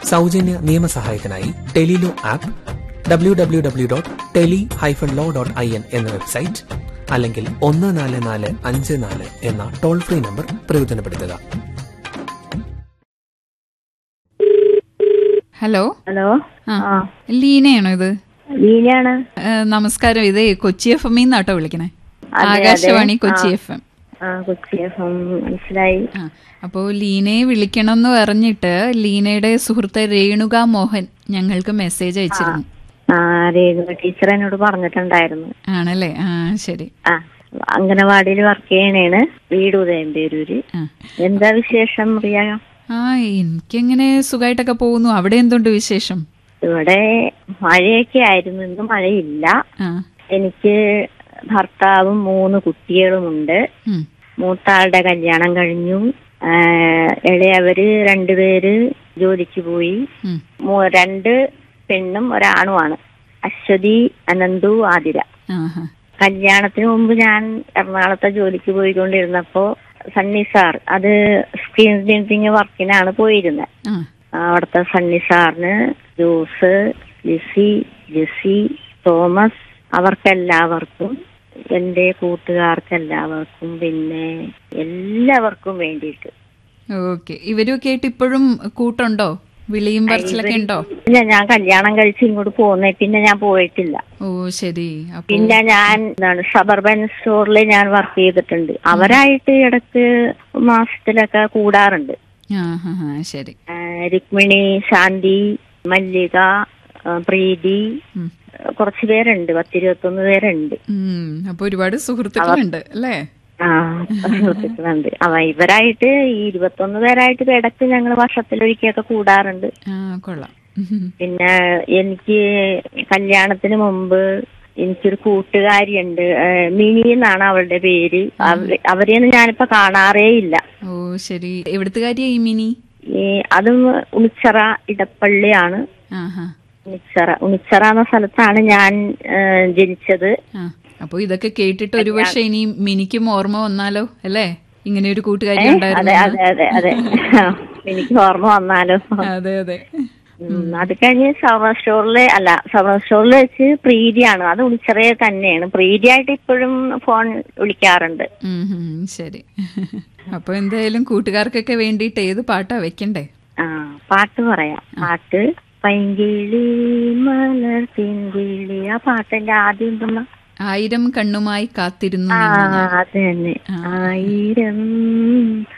സൗജന്യ നിയമസഹായത്തിനായി tele law app W W W dot tele hyphen law dot I N എന്ന website അല്ലെങ്കിൽ ഒന്ന് നാല് നാല് അഞ്ച് നാല് എന്ന ടോൾ ഫ്രീ നമ്പർ പ്രയോജനപ്പെടുത്തുക ഹലോ ഹലോ ആ ആ ലീനയാണോ ഇത് ലീനയാണ് ഏ, നമസ്കാരം ഇത് കൊച്ചി എഫ് എം എന്നാട്ടോ വിളിക്കണേ അതെ. ആകാശവാണി കൊച്ചി ആ. എഫ് എം ആ കൊച്ചി എഫ് എം മനസ്സിലായി ആ അപ്പോൾ ലീനയെ വിളിക്കണം എന്ന് പറഞ്ഞിട്ട് ലീനയുടെ സുഹൃത്ത് രേണുക മോഹൻ ഞങ്ങൾക്ക് മെസ്സേജ് അയച്ചിരുന്നു ആ രേഖ ടീച്ചർ എന്നോട് പറഞ്ഞിട്ടുണ്ടായിരുന്നു ആണല്ലേ ആ ശരി ആ അംഗനവാടിയിൽ വർക്ക് ചെയ്യണേണ് വീട് ഉദയംപേരൂര് ആ എന്താ വിശേഷം പ്രിയ ആ എനിക്കെങ്ങനെ സുഖമായിട്ടൊക്കെ പോകുന്നു അവിടെ എന്തുണ്ട് വിശേഷം ഇവിടെ മഴയൊക്കെ ആയിരുന്നു ഇന്ന് മഴയില്ല ആ എനിക്ക് ഭർത്താവും മൂന്ന് കുട്ടികളുമുണ്ട് ഉം, മൂത്താളുടെ കല്യാണം കഴിഞ്ഞു ആ, ഇളയവര് രണ്ടുപേര് ജോലിക്ക് പോയി ഉം. മൂ- രണ്ട് പെണ്ണും ഒരാണുമാണ് അശ്വതി അനന്തു ആതിര ആഹാ. കല്യാണത്തിന് മുമ്പ് ഞാൻ എറണാകുളത്തെ ജോലിക്ക് പോയിക്കൊണ്ടിരുന്നപ്പോ സണ്ണി സാർ അത് സ്ക്രീൻ പ്രിന്റിങ് വർക്കിനാണ് പോയിരുന്നത് ആ അവിടുത്തെ സണ്ണി സാറിന് ജോസ് ലിസി ജെസി തോമസ് അവർക്കെല്ലാവർക്കും എന്റെ കൂട്ടുകാർക്കെല്ലാവർക്കും പിന്നെ എല്ലാവർക്കും വേണ്ടിയിട്ട് ഓക്കെ ഇവരൊക്കെ ആയിട്ട് ഇപ്പോഴും കൂട്ടുണ്ടോ വിളിയും പറച്ചിലൊക്കെ ഉണ്ടോ ഇല്ല ഞാൻ കല്യാണം കഴിച്ച് ഇങ്ങോട്ട് പോന്നേ പിന്നെ ഞാൻ പോയിട്ടില്ല ഓ ശരി അപ്പൊ പിന്നെ ഞാൻ എന്താണ് സബർബൻ സ്റ്റോറിൽ ഞാൻ വർക്ക് ചെയ്തിട്ടുണ്ട് അവരായിട്ട് ഇടക്ക് മാസത്തിലൊക്കെ കൂടാറുണ്ട് ആ ഹാ ഹാ ശരി ആ, രുക്മിണി ശാന്തി മല്ലിക ആ, പ്രീതി ഉം. കുറച്ച് പേരുണ്ട് പത്തിരുപത്തൊന്ന് പേരുണ്ട് ഉം, അപ്പൊ ഒരുപാട് സുഹൃത്തുക്കളുണ്ട് അല്ലേ ആ സുഹൃത്തുക്കളുണ്ട് അവ ഇവരായിട്ട് ഈ ഇരുപത്തൊന്ന് പേരായിട്ട് ഇപ്പൊ ഇടക്ക് ഞങ്ങൾ വർഷത്തിലൊരിക്കലൊക്കെ കൂടാറുണ്ട് ആ കൊള്ളാം ഉം. പിന്നെ എനിക്ക് കല്യാണത്തിന് മുമ്പ് എനിക്കൊരു കൂട്ടുകാരിയുണ്ട് ആ, മിനി എന്നാണ് അവളുടെ പേര് അവ- അവരെയൊന്നും ഞാനിപ്പോ കാണാറേ ഇല്ല ഓ ശരി എവിടുത്തുകാരിയാ ഈ മിനി ഈ അതും ഉണിച്ചറ ഇടപ്പള്ളിയാണ് ആഹാ ഉണിച്ചറ ഉണിച്ചറ എന്ന സ്ഥലത്താണ് ഞാൻ ആ, ജനിച്ചത് ആ അപ്പൊ ഇതൊക്കെ കേട്ടിട്ട് ഒരുപക്ഷെ ഇനി മിനിക്കും ഓർമ്മ വന്നാലോ അല്ലേ ഇങ്ങനെ ഒരു കൂട്ടുകാരി അതെ ഉണ്ടായിരുന്നു അതെ അതെ അതെ എനിക്ക് ഓർമ്മ വന്നാലോ അതെ അതെ ഉം, അത് കഴിഞ്ഞ് സവർണ സ്റ്റോറില് അല്ല സവർണ സ്റ്റോറിൽ വെച്ച് പ്രീതിയാണ് അത് ഉണിച്ചറയെ തന്നെയാണ് പ്രീതിയായിട്ട് ഇപ്പോഴും ഫോൺ വിളിക്കാറുണ്ട് ഉം, ഉം, ശരി അപ്പൊ എന്തായാലും കൂട്ടുകാർക്കൊക്കെ വേണ്ടിയിട്ട് ഏത് പാട്ടാ വെക്കണ്ടേ ആ പാട്ട് പറയാം പാട്ട് പൈങ്കിളി മലർ പിൻകിളി ആ പാട്ടിന്റെ ആദ്യം എന്തെന്നാ ആയിരം കണ്ണുമായി കാത്തിരുന്നു ആ നിന്നു ഞാൻ. അത് തന്നെ ആ. ആയിരം